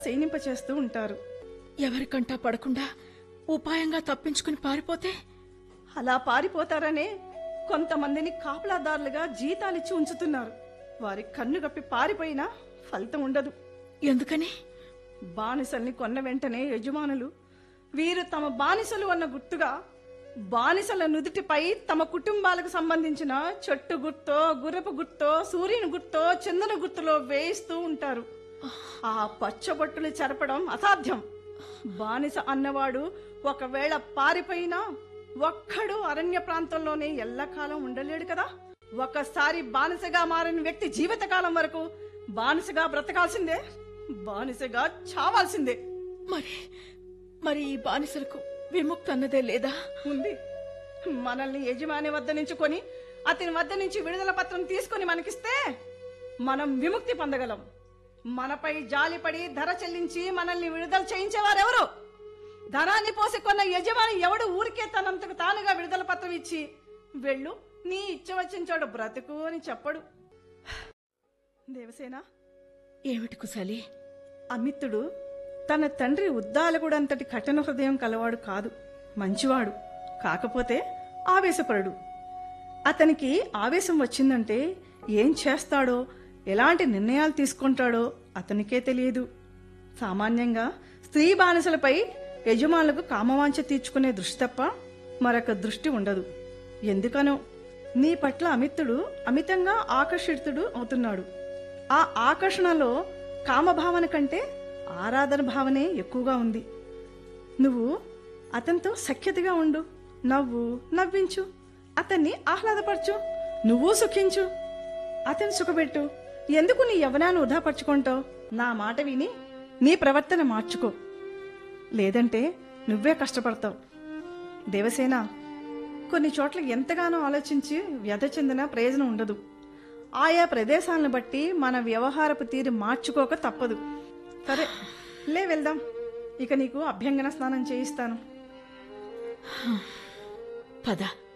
శయనింప చేస్తూ ఉంటారు ఎవరికంటా పడకుండా ఉపాయంగా తప్పించుకుని పారిపోతే అలా పారిపోతారనే కొంతమందిని కాపలాదారులుగా జీతాలిచ్చి ఉంచుతున్నారు వారి కన్ను గప్పి పారిపోయినా ఫలితం ఉండదు ఎందుకని బానిసల్ని కొన్న వెంటనే యజమానులు వీరు తమ బానిసలు అన్న గుర్తుగా బానిసల నుదుటిపై తమ కుటుంబాలకు సంబంధించిన చెట్టు గుర్తో గుర్రపు గుర్తో సూర్యుని గుర్తో చందన గుర్తులో వేయిస్తూ ఉంటారు ఆ పచ్చబొట్టులు చెరపడం అసాధ్యం బానిస అన్నవాడు ఒకవేళ పారిపోయినా ఒక్కడు అరణ్య ప్రాంతంలోనే ఎల్లకాలం ఉండలేడు కదా ఒకసారి బానిసగా మారిన వ్యక్తి జీవితకాలం వరకు బానిసగా బ్రతకాల్సిందే బానిసగా చావాల్సిందే మరి మరి ఈ బానిసలకు విముక్తి అన్నదే లేదా ఉంది మనల్ని యజమాని వద్ద నుంచి కొని అతని వద్ద నుంచి విడుదల పత్రం తీసుకొని మనకిస్తే మనం విముక్తి పొందగలం మనపై జాలిపడి ధర చెల్లించి మనల్ని విడుదల చేయించేవారెవరు ధనాన్ని పోసి కొన్న యజమాని ఎవడు ఊరికే తనంతకు తానుగా విడుదల పత్రం ఇచ్చి వెళ్ళు నీ ఇచ్చ వచ్చిన చోట బ్రతుకు అని చెప్పడు దేవసేన ఏమిటి కుశాలి అమిత్తుడు తన తండ్రి ఉద్దాలకుడంతటి కఠిన హృదయం కలవాడు కాదు మంచివాడు కాకపోతే ఆవేశపరుడు అతనికి ఆవేశం వచ్చిందంటే ఏం చేస్తాడో ఎలాంటి నిర్ణయాలు తీసుకుంటాడో అతనికే తెలియదు సామాన్యంగా స్త్రీ బానిసలపై యజమానులకు కామవాంఛ తీర్చుకునే దృష్టి తప్ప మరొక దృష్టి ఉండదు ఎందుకనో నీ పట్ల అమిత్తుడు అమితంగా ఆకర్షితుడు అవుతున్నాడు ఆ ఆకర్షణలో కామభావన కంటే ఆరాధన భావనే ఎక్కువగా ఉంది నువ్వు అతనితో సఖ్యతగా ఉండు నవ్వు నవ్వించు అతన్ని ఆహ్లాదపరచు నువ్వు సుఖించు అతన్ని సుఖపెట్టు ఎందుకు నీ యవనాన్ని వృధాపరచుకుంటావు నా మాట విని నీ ప్రవర్తన మార్చుకో లేదంటే నువ్వే కష్టపడతావు దేవసేన కొన్ని చోట్ల ఎంతగానో ఆలోచించి వ్యధ చెందిన ప్రయోజనం ఉండదు ఆయా ప్రదేశాలను బట్టి మన వ్యవహారపు తీరు మార్చుకోక తప్పదు సరే లే వెళ్దాం ఇక నీకు అభ్యంగన స్నానం చేయిస్తాను పద